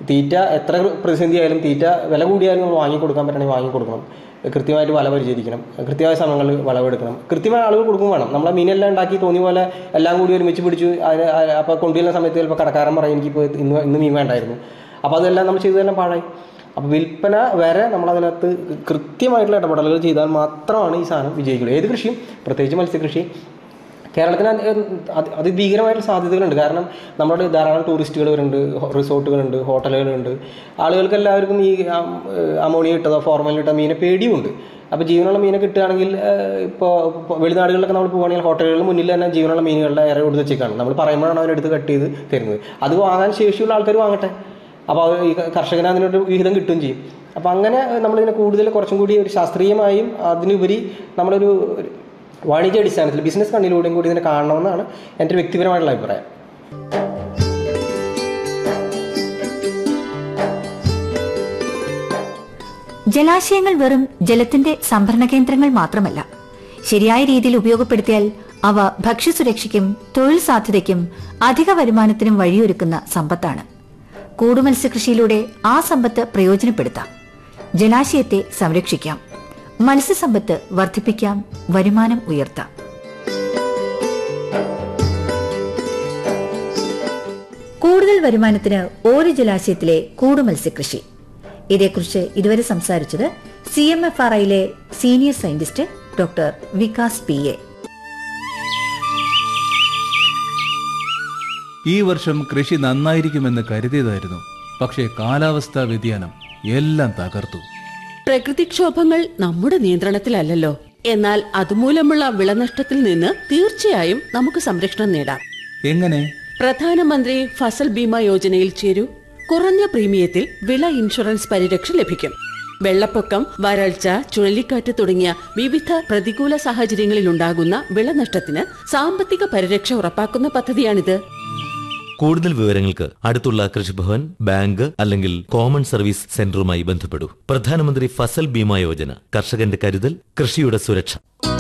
തീറ്റ എത്ര പ്രതിസന്ധി ആയാലും തീറ്റ വില കൂടിയാലും നമ്മൾ വാങ്ങിക്കൊടുക്കാൻ പറ്റണമെങ്കിൽ വാങ്ങിക്കൊടുക്കണം കൃത്യമായിട്ട് വല പരിചരിക്കണം കൃത്യമായ സമയങ്ങളിൽ വളവെടുക്കണം കൃത്യമായ ആളുകൾ കൊടുക്കും വേണം നമ്മളെ മീനെല്ലാം ഉണ്ടാക്കി തോന്നിയ പോലെ എല്ലാം കൂടി ഒരുമിച്ച് പിടിച്ചു അതിന് അപ്പോൾ കൊണ്ടുവരുന്ന സമയത്ത് ചിലപ്പോൾ കടക്കാരൻ പറയും എനിക്കിപ്പോൾ ഇന്ന് ഇന്ന് മീൻ വേണ്ടായിരുന്നു അപ്പോൾ അതെല്ലാം നമ്മൾ ചെയ്തതെല്ലാം പാഴായി അപ്പോൾ വിൽപ്പന വരെ നമ്മളതിനകത്ത് കൃത്യമായിട്ടുള്ള ഇടപെടലുകൾ ചെയ്താൽ മാത്രമാണ് ഈ സാധനം വിജയിക്കുള്ളൂ ഏത് കൃഷിയും പ്രത്യേകിച്ച് മത്സ്യകൃഷി കേരളത്തിന് അത് അത് അതിഭീകരമായിട്ടുള്ള സാധ്യതകളുണ്ട് കാരണം നമ്മുടെ ധാരാളം ടൂറിസ്റ്റുകൾ വരുന്നുണ്ട് ഹോ- റിസോർട്ടുകളുണ്ട് ഹോട്ടലുകളുണ്ട് ആളുകൾക്ക് എല്ലാവർക്കും ഈ അം, ഏഹ്, അമോണിയ ഇട്ടതോ ഫോർമലിൻ ഇട്ട മീനെ പേടിയുണ്ട് അപ്പോൾ ജീവനുള്ള മീനെ കിട്ടുകയാണെങ്കിൽ ഇപ്പോൾ വെളിനാടുകളിലൊക്കെ നമ്മൾ പോകുകയാണെങ്കിൽ ഹോട്ടലുകളുടെ മുന്നിൽ തന്നെ ജീവനുള്ള മീനുകളുടെ ഇര കൊടുത്ത് വെച്ചേക്കാണ് നമ്മൾ പറയുമ്പോഴാണ് അവരെടുത്ത് കട്ട് ചെയ്ത് തരുന്നത് അത് വാങ്ങാൻ ശേഷിയുള്ള ആൾക്കാർ വാങ്ങട്ടെ അപ്പോൾ അവർ ഈ കർഷകന് അതിനൊരു വിഹിതം കിട്ടുകയും ചെയ്യും അപ്പോൾ അങ്ങനെ നമ്മളിതിനെ കൂടുതൽ കുറച്ചും കൂടി ഒരു ശാസ്ത്രീയമായും അതിനുപരി നമ്മളൊരു ഒരു വാണിജ്യ അടിസ്ഥാനത്തിൽ ബിസിനസ് കണ്ണിലൂടെയും കൂടി ഇതിനെ കാണണമെന്നാണ് എൻ്റെ ഒരു വ്യക്തിപരമായിട്ടുള്ള അഭിപ്രായം ജലാശയങ്ങൾ വെറും ജലത്തിന്റെ സംഭരണ കേന്ദ്രങ്ങൾ മാത്രമല്ല ശരിയായ രീതിയിൽ ഉപയോഗപ്പെടുത്തിയാൽ അവ ഭക്ഷ്യസുരക്ഷയ്ക്കും തൊഴിൽ സാധ്യതയ്ക്കും അധിക വരുമാനത്തിനും വഴിയൊരുക്കുന്ന സമ്പത്താണ് കൂടുമത്സ്യകൃഷിയിലൂടെ ആ സമ്പത്ത് പ്രയോജനപ്പെടുത്താം ജലാശയത്തെ സംരക്ഷിക്കാം മത്സ്യസമ്പത്ത് വർദ്ധിപ്പിക്കാം വരുമാനം ഉയർത്താം കൂടുതൽ വരുമാനത്തിന് ഓരോ ജലാശയത്തിലെ കൂടുമത്സ്യകൃഷി ഇതേക്കുറിച്ച് ഇതുവരെ സംസാരിച്ചത് സി എം എഫ് ആർ ഐയിലെ senior scientist doctor Vikas P A ഈ വർഷം കൃഷി നന്നായിരിക്കുമെന്ന് കരുതിയതായിരുന്നു പക്ഷേ കാലാവസ്ഥാ വ്യതിയാനം എല്ലാം തകർത്തു പ്രകൃതിക്ഷോഭങ്ങൾ നമ്മുടെ നിയന്ത്രണത്തിലല്ലല്ലോ എന്നാൽ അതുമൂലമുള്ള വിളനഷ്ടത്തിൽ നിന്ന് തീർച്ചയായും നമുക്ക് സംരക്ഷണം നേടാം എങ്ങനെ പ്രധാനമന്ത്രി ഫസൽ ബീമ യോജനയിൽ ചേരൂ കുറഞ്ഞ പ്രീമിയത്തിൽ വിള ഇൻഷുറൻസ് പരിരക്ഷ ലഭിക്കും വെള്ളപ്പൊക്കം വരൾച്ച ചുഴലിക്കാറ്റ് തുടങ്ങിയ വിവിധ പ്രതികൂല സാഹചര്യങ്ങളിൽ ഉണ്ടാകുന്ന വിളനഷ്ടത്തിന് സാമ്പത്തിക പരിരക്ഷ ഉറപ്പാക്കുന്ന പദ്ധതിയാണിത് കൂടുതൽ വിവരങ്ങൾക്ക് അടുത്തുള്ള കൃഷിഭവൻ ബാങ്ക് അല്ലെങ്കിൽ കോമൺ സർവീസ് സെന്ററുമായി ബന്ധപ്പെടൂ പ്രധാനമന്ത്രി ഫസൽ ബീമ യോജന കർഷകന്റെ കരുതൽ കൃഷിയുടെ സുരക്ഷ